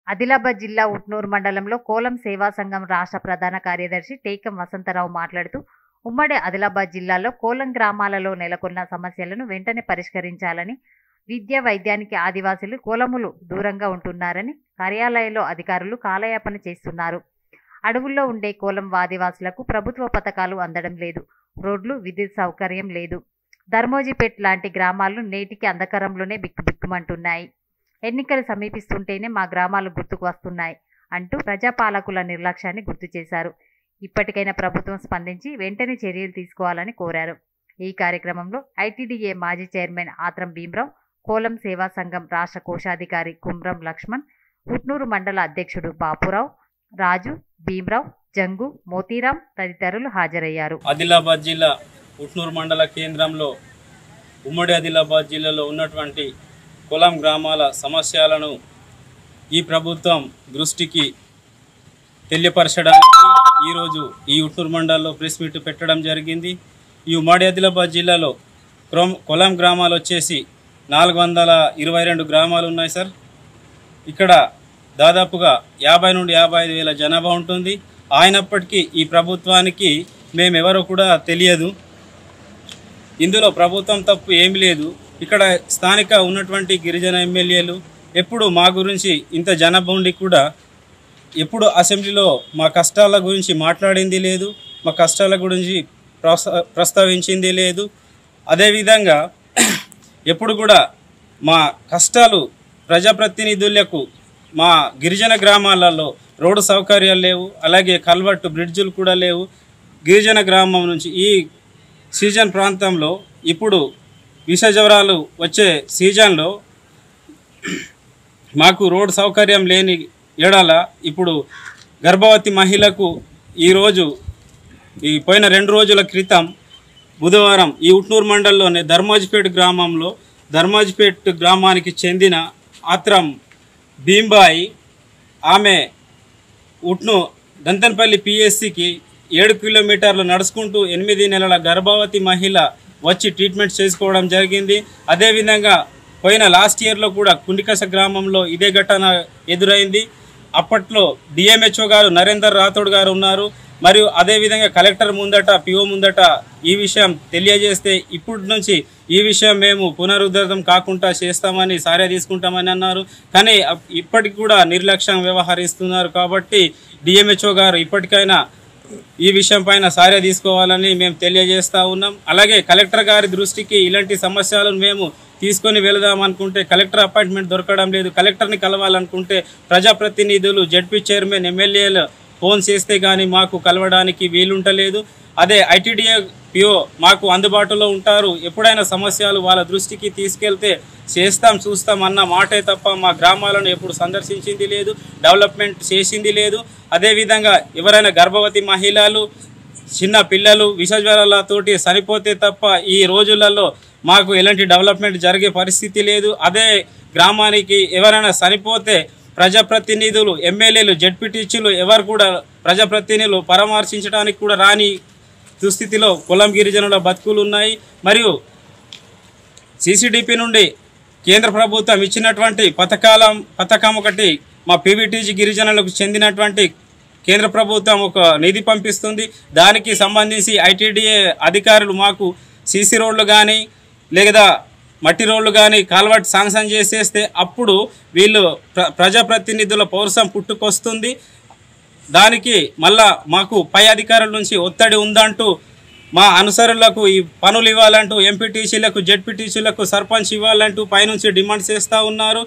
ఆదిలాబాద్ జిల్లా ఉట్నూరు మండలంలో కోలం సేవా సంఘం రాష్ట్ర ప్రధాన కార్యదర్శి టేకం వసంతరావు మాట్లాడుతూ ఉమ్మడి ఆదిలాబాద్ జిల్లాలో కోలం గ్రామాలలో నెలకొన్న సమస్యలను వెంటనే పరిష్కరించాలని విద్య వైద్యానికి ఆదివాసులు కోలములు దూరంగా ఉంటున్నారని కార్యాలయంలో అధికారులు కాలయాపన చేస్తున్నారు అడవుల్లో ఉండే కోలం ఆదివాసులకు ప్రభుత్వ పథకాలు అందడం లేదు రోడ్లు విద్యుత్ సౌకర్యం లేదు ధర్మోజిపేట్ లాంటి గ్రామాలు నేటికి అంధకారంలోనే బిక్కుబిక్కుమంటున్నాయి ఎన్నికలు సమీపిస్తుంటేనే మా గ్రామాలు గుర్తుకు వస్తున్నాయి అంటూ ప్రజాపాలకుల నిర్లక్ష్యాన్ని గుర్తు చేశారు ఇప్పటికైనా ప్రభుత్వం స్పందించి వెంటనే చర్యలు తీసుకోవాలని కోరారు ఈ కార్యక్రమంలో ఐటీడీఏ మాజీ చైర్మన్ ఆత్రం భీమరావు కోలం సేవా సంఘం రాష్ట్ర కోశాధికారి కుమ్రం లక్ష్మణ్ ఉట్నూరు మండల అధ్యక్షుడు బాపురావు రాజు భీమరావు జంగు మోతీరాం తదితరులు హాజరయ్యారు ఆదిలాబాద్ జిల్లా ఉట్నూరు మండల కేంద్రంలో ఉమ్మడి ఆదిలాబాద్ జిల్లాలో ఉన్నటువంటి కులం గ్రామాల సమస్యలను ఈ ప్రభుత్వం దృష్టికి తెలియపరచడానికి ఈరోజు ఈ ఉట్నూరు మండలంలో ప్రెస్ మీట్ పెట్టడం జరిగింది ఈ ఉమ్మడి ఆదిలాబాద్ జిల్లాలో క్రోమ్ కులం గ్రామాలు వచ్చేసి నాలుగు వందల ఇరవై రెండు గ్రామాలు ఉన్నాయి సార్ ఇక్కడ దాదాపుగా యాభై నుండి యాభై ఐదు వేల జనాభా ఉంటుంది అయినప్పటికీ ఈ ప్రభుత్వానికి మేమెవరో కూడా తెలియదు ఇందులో ప్రభుత్వం తప్పు ఏమి లేదు ఇక్కడ స్థానిక ఉన్నటువంటి గిరిజన ఎమ్మెల్యేలు ఎప్పుడు మా గురించి ఇంత జనాభా ఉండి కూడా ఎప్పుడు అసెంబ్లీలో మా కష్టాల గురించి మాట్లాడింది లేదు మా కష్టాల గురించి ప్రస్తా- ప్రస్తావించింది లేదు అదేవిధంగా ఎప్పుడు కూడా మా కష్టాలు ప్రజాప్రతినిధులకు మా గిరిజన గ్రామాలలో రోడ్డు సౌకర్యాలు లేవు అలాగే కల్వర్టు బ్రిడ్జులు కూడా లేవు గిరిజన గ్రామం నుంచి ఈ సీజన్ ప్రాంతంలో ఇప్పుడు విష జ్వరాలు వచ్చే సీజన్లో మాకు రోడ్ సౌకర్యం లేని ఎడల ఇప్పుడు గర్భవతి మహిళకు ఈరోజు ఈ పోయిన రెండు రోజుల క్రితం బుధవారం ఈ ఉట్నూరు మండలంలోని ధర్మాజిపేట గ్రామంలో ధర్మాజిపేట గ్రామానికి చెందిన ఆత్రం భీంబాయి ఆమె ఉట్ను దంతన్పల్లి పిఎస్సికి ఏడు కిలోమీటర్లు నడుచుకుంటూ ఎనిమిది నెలల గర్భవతి మహిళ వచ్చి ట్రీట్మెంట్ చేసుకోవడం జరిగింది అదేవిధంగా పోయిన లాస్ట్ ఇయర్లో కూడా కుండికస గ్రామంలో ఇదే ఘటన ఎదురైంది అప్పట్లో డిఎంహెచ్ఓ గారు నరేందర్ రాథోడ్ గారు ఉన్నారు మరియు అదేవిధంగా కలెక్టర్ ముందట పిఓ ముందట ఈ విషయం తెలియజేస్తే ఇప్పటి నుంచి ఈ విషయం మేము పునరుద్ధరణ కాకుండా చేస్తామని సారే తీసుకుంటామని అన్నారు కానీ అప్- ఇప్పటికి కూడా నిర్లక్ష్యం వ్యవహరిస్తున్నారు కాబట్టి డిఎంహెచ్ఓ గారు ఇప్పటికైనా ఈ విషయం పైన సారే తీసుకోవాలని మేము తెలియజేస్తా ఉన్నాం అలాగే కలెక్టర్ గారి దృష్టికి ఇలాంటి సమస్యలను మేము తీసుకొని వెళదాం అనుకుంటే కలెక్టర్ అపాయింట్మెంట్ దొరకడం లేదు కలెక్టర్ని కలవాలనుకుంటే ప్రజాప్రతినిధులు జడ్పీ చైర్మన్ ఎమ్మెల్యేలు ఫోన్ చేస్తే కానీ మాకు కలవడానికి వీలుంటలేదు అదే ఐటీడీఏ పిఓ మాకు అందుబాటులో ఉంటారు ఎప్పుడైనా సమస్యలు వాళ్ళ దృష్టికి తీసుకెళ్తే చేస్తాం చూస్తాం అన్న మాటే తప్ప మా గ్రామాలను ఎప్పుడు సందర్శించింది లేదు డెవలప్మెంట్ చేసింది లేదు అదేవిధంగా ఎవరైనా గర్భవతి మహిళలు చిన్న పిల్లలు విషజ్వరాలతోటి చనిపోతే తప్ప ఈ రోజులలో మాకు ఎలాంటి డెవలప్మెంట్ జరిగే పరిస్థితి లేదు అదే గ్రామానికి ఎవరైనా చనిపోతే ప్రజాప్రతినిధులు ఎమ్మెల్యేలు జడ్పీటీసీలు ఎవరు కూడా ప్రజాప్రతినిధులు పరామర్శించడానికి కూడా రాని దుస్థితిలో కులం గిరిజనుల బతుకులు ఉన్నాయి మరియు సీసీడీపీ నుండి కేంద్ర ప్రభుత్వం ఇచ్చినటువంటి పథకాల పథకం ఒకటి మా పీవీటీజీ గిరిజనులకు చెందినటువంటి కేంద్ర ప్రభుత్వం ఒక నిధి పంపిస్తుంది దానికి సంబంధించి ఐటీడీఏ అధికారులు మాకు సీసీ రోడ్లు కానీ లేదా మట్టి రోడ్లు కానీ కాల్వర్ట్ శాంక్షన్ చేసేస్తే అప్పుడు వీళ్ళు ప్ర ప్రజాప్రతినిధుల పౌరసం పుట్టుకొస్తుంది దానికి మళ్ళా మాకు పై అధికారుల నుంచి ఒత్తిడి ఉందంటూ మా అనుసరులకు ఈ పనులు ఇవ్వాలంటూ ఎంపీటీసీలకు జెడ్పీటీసీలకు సర్పంచ్ ఇవ్వాలంటూ పైనుంచి డిమాండ్ చేస్తూ ఉన్నారు